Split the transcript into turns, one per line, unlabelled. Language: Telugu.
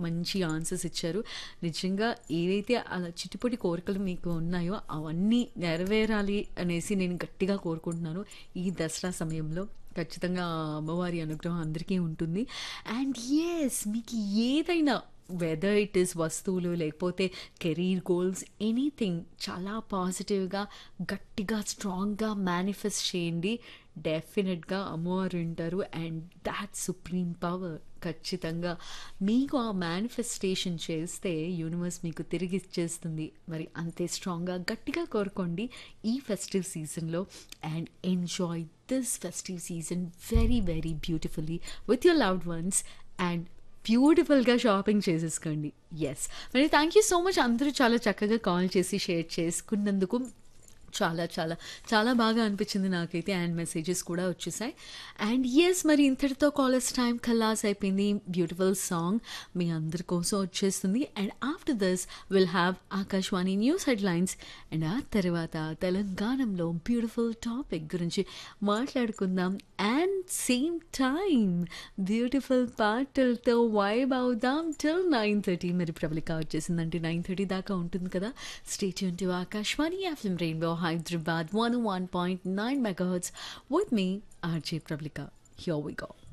మంచి ఆన్సర్స్ ఇచ్చారు నిజంగా ఏవైతే అలా చిటిపొటి కోరికలు మీకు ఉన్నాయో అవన్నీ నెరవేరాలి అనేసి నేను గట్టిగా కోరుకుంటున్నాను ఈ దసరా సమయంలో ఖచ్చితంగా ఆ అమ్మవారి అనుగ్రహం అందరికీ ఉంటుంది అండ్ ఎస్ మీకు ఏదైనా వెదర్ ఇట్ ఈస్ వస్తువులు లేకపోతే కెరీర్ గోల్స్ ఎనీథింగ్ చాలా పాజిటివ్గా గట్టిగా స్ట్రాంగ్గా మేనిఫెస్ట్ చేయండి డెఫినెట్గా అమ్మవారు ఉంటారు అండ్ దాట్ సుప్రీం పవర్ ఖచ్చితంగా మీకు ఆ మేనిఫెస్టేషన్ చేస్తే యూనివర్స్ మీకు తిరిగి ఇచ్చేస్తుంది మరి అంతే స్ట్రాంగ్గా గట్టిగా కోరుకోండి ఈ ఫెస్టివ్ సీజన్లో and enjoy this festive season very very beautifully with your loved ones and బ్యూటిఫుల్గా షాపింగ్ చేసేసుకోండి ఎస్ మరి థ్యాంక్ యూ సో మచ్ అందరూ చాలా చక్కగా కాల్ చేసి షేర్ చేసుకున్నందుకు చాలా చాలా చాలా బాగా అనిపించింది నాకైతే అండ్ మెసేజెస్ కూడా వచ్చేసాయి అండ్ ఎస్ మరి ఇంతటితో కాలేజ్ టైం ఖల్లాస్ అయిపోయింది బ్యూటిఫుల్ సాంగ్ మీ అందరి కోసం వచ్చేస్తుంది and after this will have Akashvani news headlines and ఆ తర్వాత తెలంగాణలో బ్యూటిఫుల్ టాపిక్ గురించి మాట్లాడుకుందాం అండ్ సేమ్ టైం బ్యూటిఫుల్ పాటలతో వైబ్ అవుదాం టిల్ నైన్ థర్టీ మరి ప్రబలిక వచ్చేసిందంటే నైన్ థర్టీ దాకా ఉంటుంది కదా stay tuned to Akashvani FM Rainbow Hyderabad one one point nine megahertz with మీ RJ Prabalika here we go